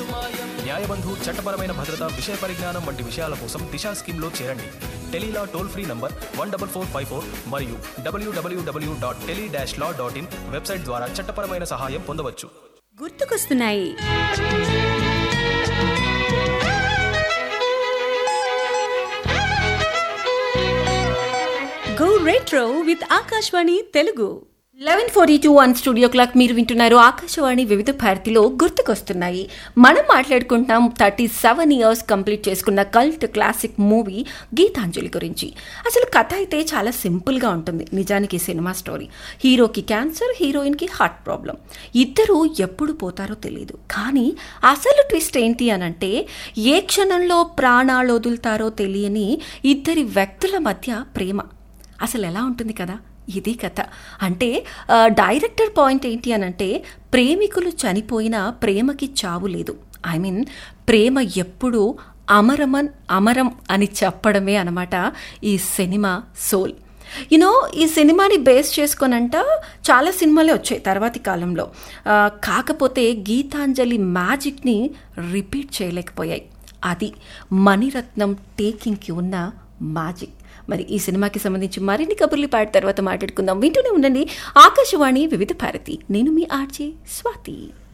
న్యాయబంధు చట్టపరమైన భద్రత విషయ పరిజ్ఞానం వంటి విషయాల కోసం దిశా స్కీమ్లో చేరండి Tele Law toll free number one double four five four మరియు WWW dot tele dash law dot in website ద్వారా చట్టపరమైన సహాయం పొందవచ్చు గుర్తుకొస్తున్నాయి go retro with Akashvani Telugu eleven forty two one studio clock మీరు వింటున్నారు ఆకాశవాణి వివిధ భారతిలో గుర్తుకొస్తున్నాయి మనం మాట్లాడుకుంటున్నాం థర్టీ సెవెన్ ఇయర్స్ కంప్లీట్ చేసుకున్న కల్ట్ క్లాసిక్ మూవీ గీతాంజలి గురించి అసలు కథ అయితే చాలా సింపుల్గా ఉంటుంది నిజానికి ఈ సినిమా స్టోరీ హీరోకి క్యాన్సర్ హీరోయిన్కి హార్ట్ ప్రాబ్లం ఇద్దరు ఎప్పుడు పోతారో తెలియదు కానీ అసలు ట్విస్ట్ ఏంటి అనంటే ఏ క్షణంలో ప్రాణాలు వదులుతారో తెలియని ఇద్దరి వ్యక్తుల మధ్య ప్రేమ అసలు ఎలా ఉంటుంది కదా ఇది కథ అంటే ఆ, డైరెక్టర్ పాయింట్ ఏంటి అనంటే ప్రేమికులు చనిపోయినా ప్రేమకి చావు లేదు ఐ మీన్ ప్రేమ ఎప్పుడూ అమరమన్ అమరం అని చెప్పడమే అనమాట ఈ సినిమా సోల్ యూనో ఈ సినిమాని బేస్ చేసుకొనంట చాలా సినిమాలే వచ్చాయి తర్వాతి కాలంలో ఆ, కాకపోతే గీతాంజలి మ్యాజిక్ని రిపీట్ చేయలేకపోయాయి అది మణిరత్నం టేకింగ్కి ఉన్న మ్యాజిక్ మరి ఈ సినిమాకి సంబంధించి మరిన్ని కబుర్లు పాట తర్వాత మాట్లాడుకుందాం వింటూనే ఉండండి ఆకాశవాణి వివిధ భారతి నేను మీ ఆర్జే స్వాతి